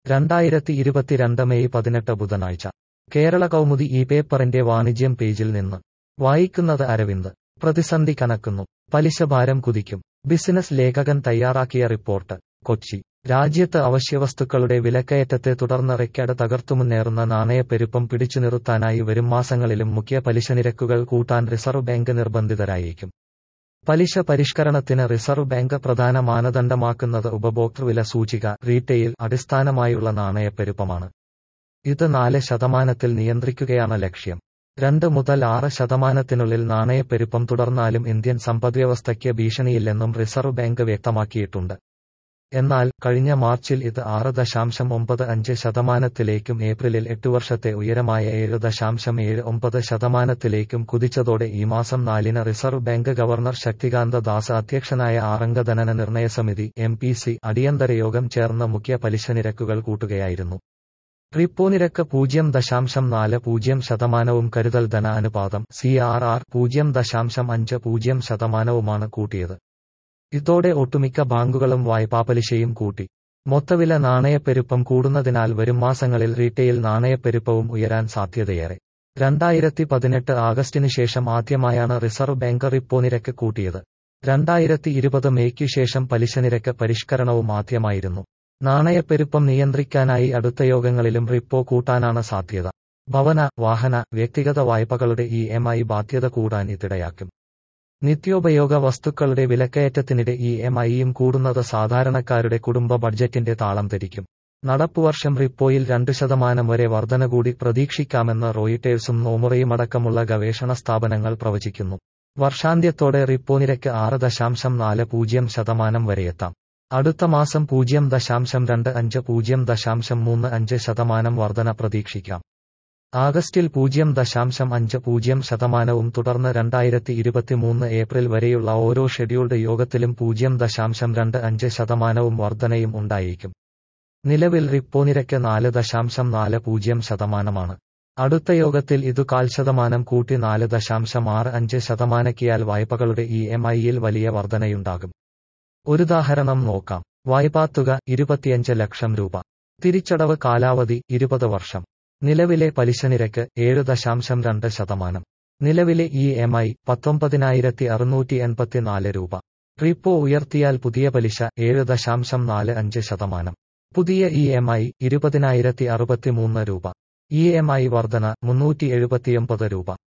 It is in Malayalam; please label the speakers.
Speaker 1: രണ്ടായിരത്തി ഇരുപത്തിരണ്ട് മെയ് പതിനെട്ട് ബുധനാഴ്ച കേരള കൗമുദി ഈ പേപ്പറിന്റെ വാണിജ്യം പേജിൽ നിന്ന് വായിക്കുന്നത് അരവിന്ദ് പ്രതിസന്ധി കനക്കുന്നു പലിശഭാരം കുതിക്കും ബിസിനസ് ലേഖകൻ തയ്യാറാക്കിയ റിപ്പോർട്ട് കൊച്ചി രാജ്യത്ത് അവശ്യവസ്തുക്കളുടെ വിലക്കയറ്റത്തെ തുടർന്ന് റെക്കഡ് തകർത്തുമുന്നേറുന്ന നാണയപ്പെരുപ്പം പിടിച്ചു നിർത്താനായി വരും മാസങ്ങളിലും മുഖ്യ പലിശനിരക്കുകൾ കൂട്ടാൻ റിസർവ് ബാങ്ക് നിർബന്ധിതരായേക്കും പലിശ പരിഷ്കരണത്തിന് റിസർവ് ബാങ്ക് പ്രധാന മാനദണ്ഡമാക്കുന്നത് ഉപഭോക്തൃവില സൂചിക റീറ്റെയിൽ അടിസ്ഥാനമായുള്ള നാണയപ്പെരുപ്പമാണ് ഇത് നാല് ശതമാനത്തിൽ നിയന്ത്രിക്കുകയാണ് ലക്ഷ്യം രണ്ട് മുതൽ ആറ് ശതമാനത്തിനുള്ളിൽ നാണയപ്പെരുപ്പം തുടർന്നാലും ഇന്ത്യൻ സമ്പദ്വ്യവസ്ഥയ്ക്ക് ഭീഷണിയില്ലെന്നും റിസർവ് ബാങ്ക് വ്യക്തമാക്കിയിട്ടുണ്ട് എന്നാൽ കഴിഞ്ഞ മാർച്ചിൽ ഇത് ആറ് ദശാംശം ഒമ്പത് അഞ്ച് ശതമാനത്തിലേക്കും ഏപ്രിലിൽ എട്ട് വർഷത്തെ ഉയരമായ ഏഴ് ദശാംശം ഏഴ് ഒമ്പത് ശതമാനത്തിലേക്കും കുതിച്ചതോടെ ഈ മാസം നാലിന് Reserve Bank governor Shaktikanta Das അധ്യക്ഷനായ ആറംഗ ധനന നിർണയ സമിതി എം പി സി അടിയന്തര യോഗം ചേർന്ന് മുഖ്യ പലിശ നിരക്കുകൾ കൂട്ടുകയായിരുന്നു റിപ്പോ നിരക്ക് പൂജ്യം ദശാംശം നാല് പൂജ്യം ശതമാനവും കരുതൽ ധന അനുപാതം സി ആർ ആർ പൂജ്യം ദശാംശം അഞ്ച് പൂജ്യം ശതമാനവുമാണ് കൂട്ടിയത് ഇതോടെ ഒട്ടുമിക്ക ബാങ്കുകളും വായ്പാപലിശയും കൂട്ടി മൊത്തവില നാണയപ്പെരുപ്പം കൂടുന്നതിനാൽ വരും മാസങ്ങളിൽ റീറ്റെയിൽ നാണയപ്പെരുപ്പവും ഉയരാൻ സാധ്യതയേറെ രണ്ടായിരത്തി പതിനെട്ട് ആഗസ്റ്റിന് ശേഷം ആദ്യമായാണ് റിസർവ് ബാങ്ക് റിപ്പോ നിരക്ക് കൂട്ടിയത് രണ്ടായിരത്തി ഇരുപത് മേയ്ക്കു ശേഷം പലിശ നിരക്ക് പരിഷ്കരണവും ആദ്യമായിരുന്നു നാണയപ്പെരുപ്പം നിയന്ത്രിക്കാനായി അടുത്ത യോഗങ്ങളിലും റിപ്പോ കൂട്ടാനാണ് സാധ്യത ഭവന വാഹന വ്യക്തിഗത വായ്പകളുടെ ഇ എം ഐ ബാധ്യത കൂടാൻ ഇതിടയാക്കും നിത്യോപയോഗ വസ്തുക്കളുടെ വിലക്കയറ്റത്തിനിടെ ഇ എം ഐയും കൂടുന്നത് സാധാരണക്കാരുടെ കുടുംബ ബഡ്ജറ്റിന്റെ താളം തെരിക്കും നടപ്പുവർഷം റിപ്പോയിൽ രണ്ടു ശതമാനം വരെ വർധന കൂടി പ്രതീക്ഷിക്കാമെന്ന് റോയിട്ടേഴ്സും നോമുറയുമടക്കമുള്ള ഗവേഷണ സ്ഥാപനങ്ങൾ പ്രവചിക്കുന്നു വർഷാന്ത്യത്തോടെ റിപ്പോ നിരക്ക് ആറ് ദശാംശം നാല് പൂജ്യം ശതമാനം വരെയെത്താം അടുത്ത മാസം പൂജ്യം ദശാംശം രണ്ട് അഞ്ച് പൂജ്യം ദശാംശം മൂന്ന് അഞ്ച് ശതമാനം വർധന പ്രതീക്ഷിക്കാം ആഗസ്റ്റിൽ പൂജ്യം ദശാംശം അഞ്ച് പൂജ്യം ശതമാനവും തുടർന്ന് രണ്ടായിരത്തി ഇരുപത്തിമൂന്ന് ഏപ്രിൽ വരെയുള്ള ഓരോ ഷെഡ്യൂൾഡ് യോഗത്തിലും പൂജ്യം ദശാംശം രണ്ട് അഞ്ച് ശതമാനവും വർധനയും ഉണ്ടായേക്കും നിലവിൽ റിപ്പോ നിരക്ക് നാല് ദശാംശം നാല് പൂജ്യം ശതമാനമാണ് അടുത്ത യോഗത്തിൽ ഇതു കാൽ ശതമാനം കൂട്ടി നാല് ദശാംശം ആറ് അഞ്ച് ശതമാനക്കിയാൽ വായ്പകളുടെ ഇ എം ഐയിൽ വലിയ വർധനയുണ്ടാകും ഒരുദാഹരണം നോക്കാം വായ്പാത്തുക ഇരുപത്തിയഞ്ച് ലക്ഷം രൂപ തിരിച്ചടവ് കാലാവധി ഇരുപത് വർഷം നിലവിലെ പലിശ നിരക്ക് ഏഴ് ദശാംശം രണ്ട് ശതമാനം നിലവിലെ ഇ എം ഐ പത്തൊമ്പതിനായിരത്തി അറുന്നൂറ്റി എൺപത്തിനാല് രൂപ റിപ്പോ ഉയർത്തിയാൽ പുതിയ പലിശ ഏഴ് ദശാംശം നാല് അഞ്ച് ശതമാനം പുതിയ ഇ എം ഐ ഇരുപതിനായിരത്തി അറുപത്തിമൂന്ന് രൂപ ഇ എം ഐ വർധന മുന്നൂറ്റി എഴുപത്തിയൊമ്പത് രൂപ